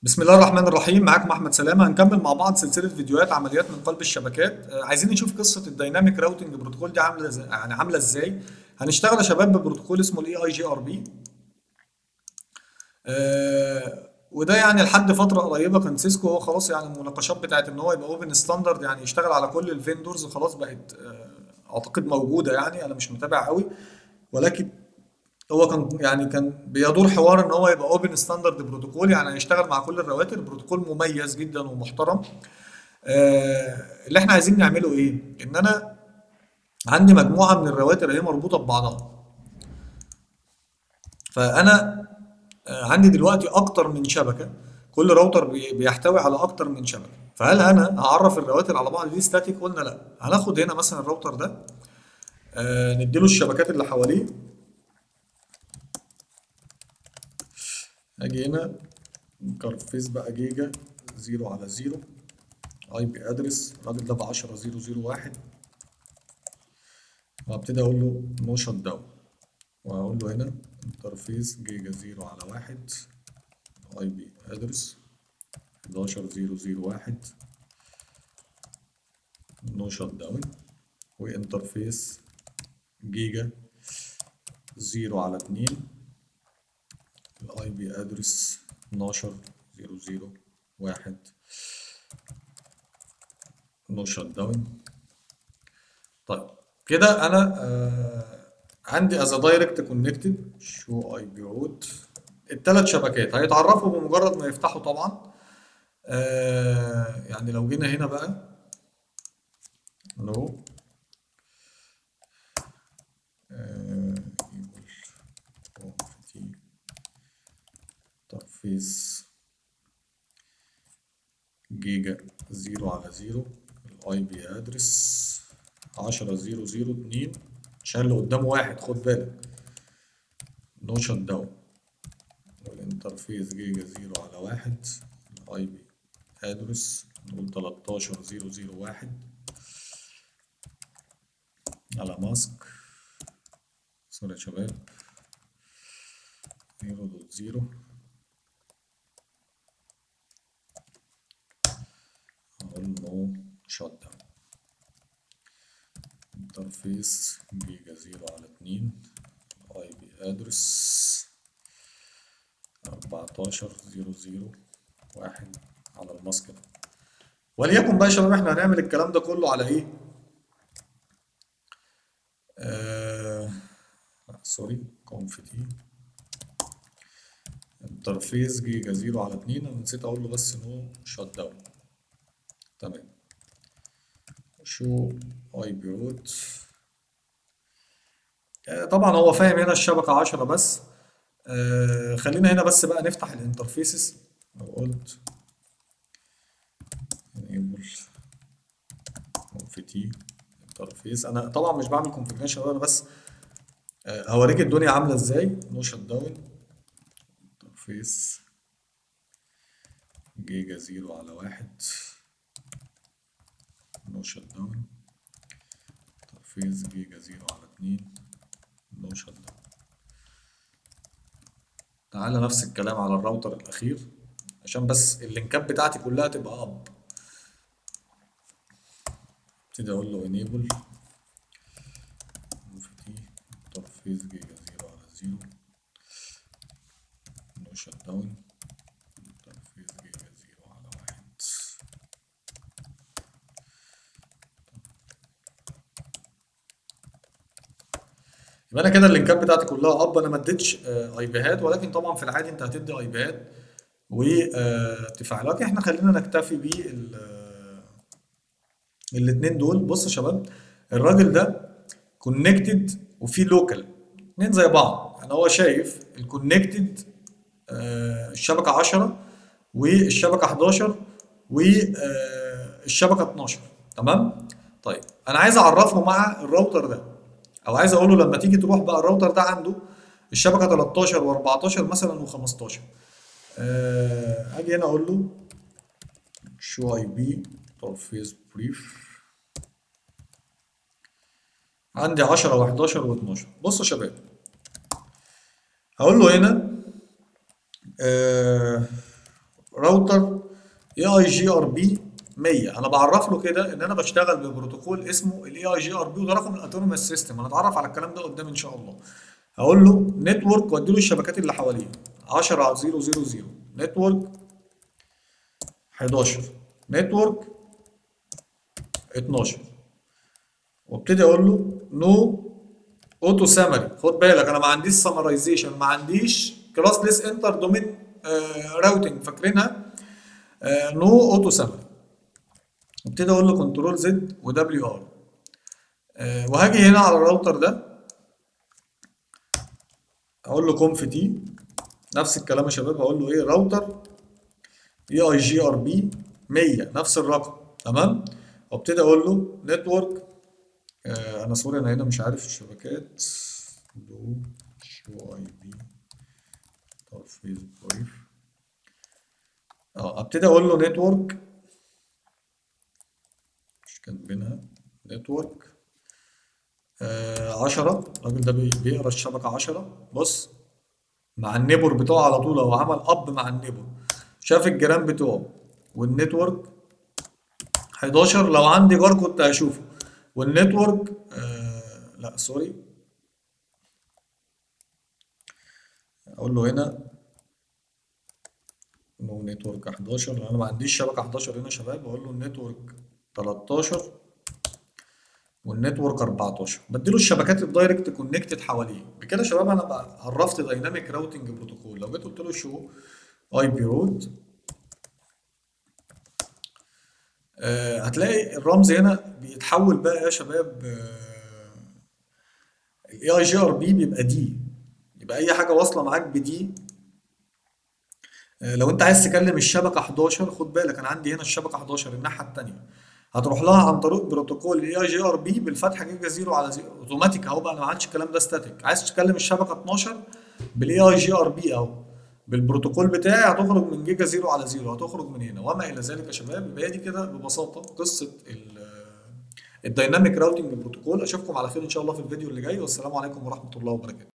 بسم الله الرحمن الرحيم معاكم احمد سلامه هنكمل مع بعض سلسله فيديوهات عمليات من قلب الشبكات آه، عايزين نشوف قصه الدايناميك راوتنج بروتوكول دي عامله ازاي يعني عامله ازاي هنشتغل يا شباب ببروتوكول اسمه الاي اي جي ار بي وده يعني لحد فتره قريبه كان سيسكو هو خلاص يعني المناقشات بتاعت ان هو يبقى اوبن ستاندرد يعني يشتغل على كل الفيندورز خلاص بقت آه، اعتقد موجوده يعني انا مش متابع قوي ولكن هو كان يعني كان بيدور حوار ان هو يبقى اوبن ستاندرد بروتوكول يعني هيشتغل مع كل الرواتر بروتوكول مميز جدا ومحترم آه اللي احنا عايزين نعمله ايه ان انا عندي مجموعه من الرواتر هي مربوطه ببعضها فانا آه عندي دلوقتي اكتر من شبكه كل راوتر بي- بيحتوي على اكتر من شبكه فهل انا هعرف الرواتر على بعض دي ستاتيك قلنا لا هناخد هنا مثلا الراوتر ده آه نديله الشبكات اللي حواليه اجي هنا كارفيس بقى جيجا زيرو على زيرو اي بي ادرس الراجل ده ب 10 0 0 1 وابتدي اقول له نو شت داون وهقول له هنا انترفيس جيجا زيرو على واحد اي بي ادرس 11 0 0 1 نو شت داون وانترفيس جيجا زيرو على اتنين الاي بي ادرس 12 00 1 نو شت داون طيب كده انا آه عندي از دايركت كونكتد شو اي بي روت الثلاث شبكات هيتعرفوا بمجرد ما يفتحوا طبعا آه يعني لو جينا هنا بقى نو ترفيس جيجا زيرو على زيرو الاي بي ادرس عشرة زيرو زيرو اتنين عشان اللي قدامه واحد خد بالك نو شت داون والانترفيس جيجا زيرو على واحد الاي بي ادرس نقول تلاتاشر زيرو زيرو واحد على ماسك سوري يا شباب زيرو دوت زيرو اقول له شوت داون انترفيس جيجا زيرو على اتنين اي بي ادرس اربعتاشر زيرو زيرو واحد على الماسك ده وليكن بقى يا شباب احنا هنعمل الكلام ده كله على ايه؟ آه... سوري كونف تي انترفيس جيجا زيرو على اتنين انا نسيت اقول له بس نو شوت داون تمام شو اي بي روت طبعا هو فاهم هنا الشبكة عشرة بس آه خلينا هنا بس بقى نفتح الانترفيسز لو قلت enable conf انترفيس انا طبعا مش بعمل كونفيجريشن انا بس آه هوريك الدنيا عاملة ازاي نو شت داون انترفيس جيجا زيرو على واحد نو شت داون ترفيز جيجا زيرو على اتنين نو شت داون تعالى نفس الكلام على الراوتر الأخير عشان بس اللينكات بتاعتي كلها تبقى أب ابتدي أقول له enable مفتي ترفيز جيجا زيرو على زيرو نو شت داون ترفيز جيجا زيرو على واحد يبقى انا كده اللينكات بتاعتي كلها اب انا ما اديتش آه، اي بيهات ولكن طبعا في العادي انت هتدي اي بيهات وتفاعلات احنا خلينا نكتفي بال الاثنين دول بص يا شباب الراجل ده كونكتد وفي لوكال اتنين زي بعض يعني هو شايف الكونكتد الشبكه 10 والشبكه 11 والشبكه 12 تمام طيب انا عايز اعرفه مع الراوتر ده او عايز اقول له لما تيجي تروح بقى الراوتر ده عنده الشبكه 13 و14 مثلا و15 آه، اجي هنا اقول له شو اي بي ترفيز بريف عندي 10 و11 و12 بصوا يا شباب هقول له هنا آه راوتر اي اي جي ار بي 100 انا بعرف له كده ان انا بشتغل ببروتوكول اسمه الاي اي جي ار بي وده رقم الاوتونوموس سيستم هنتعرف على الكلام ده قدام ان شاء الله هقول له نتورك وادي له الشبكات اللي حواليه 10 0 0 0 نتورك 11 نتورك 12 وابتدي اقول له نو اوتو سامري خد بالك انا ما عنديش سمرايزيشن ما عنديش كلاس ليس انتر دومين راوتنج فاكرينها نو اوتو سامري ابتدي اقول له كنترول زد ودبليو ار وهاجي هنا على الراوتر ده اقول له كونف تي نفس الكلام يا شباب هقول له ايه راوتر اي اي جي ار بي 100 نفس الرقم تمام وابتدي اقول له نتورك آه انا سوري انا هنا مش عارف الشبكات دو شو اي بي ترفيز ضيف اه ابتدي اقول له نتورك مش كاتبينها نتورك آه 10 الراجل ده بي- بيقرا الشبكه 10 بص مع النيبور بتوعه على طول هو عمل اب مع النيبور شاف الجيران بتوعه والنتورك 11 لو عندي جار كنت هشوفه والنتورك آه لا سوري اقول له هنا نو نتورك 11 لان انا ما عنديش شبكه 11 هنا يا شباب اقول له النتورك 13 والنتورك 14 بديله الشبكات الدايركت كونكتد حواليه بكده يا شباب انا بقى عرفت دايناميك راوتنج بروتوكول لو جيت قلت له شو اي بي روت آه هتلاقي الرمز هنا بيتحول بقى يا شباب الاي اي جي ار بي بيبقى دي يبقى اي حاجه واصله معاك بدي آه، لو انت عايز تكلم الشبكه 11 خد بالك انا عندي هنا الشبكه 11 الناحيه الثانيه هتروح لها عن طريق بروتوكول الاي اي جي ار بي بالفتحه جيجا زيرو على زيرو اوتوماتيك اهو بقى انا ما عادش الكلام ده ستاتيك عايز تكلم الشبكه 12 بالاي اي جي ار بي اهو بالبروتوكول بتاعي هتخرج من جيجا زيرو على زيرو هتخرج من هنا وما الى ذلك يا شباب يبقى هي دي كده ببساطه قصه ال- الدايناميك راوتنج بروتوكول اشوفكم على خير ان شاء الله في الفيديو اللي جاي والسلام عليكم ورحمه الله وبركاته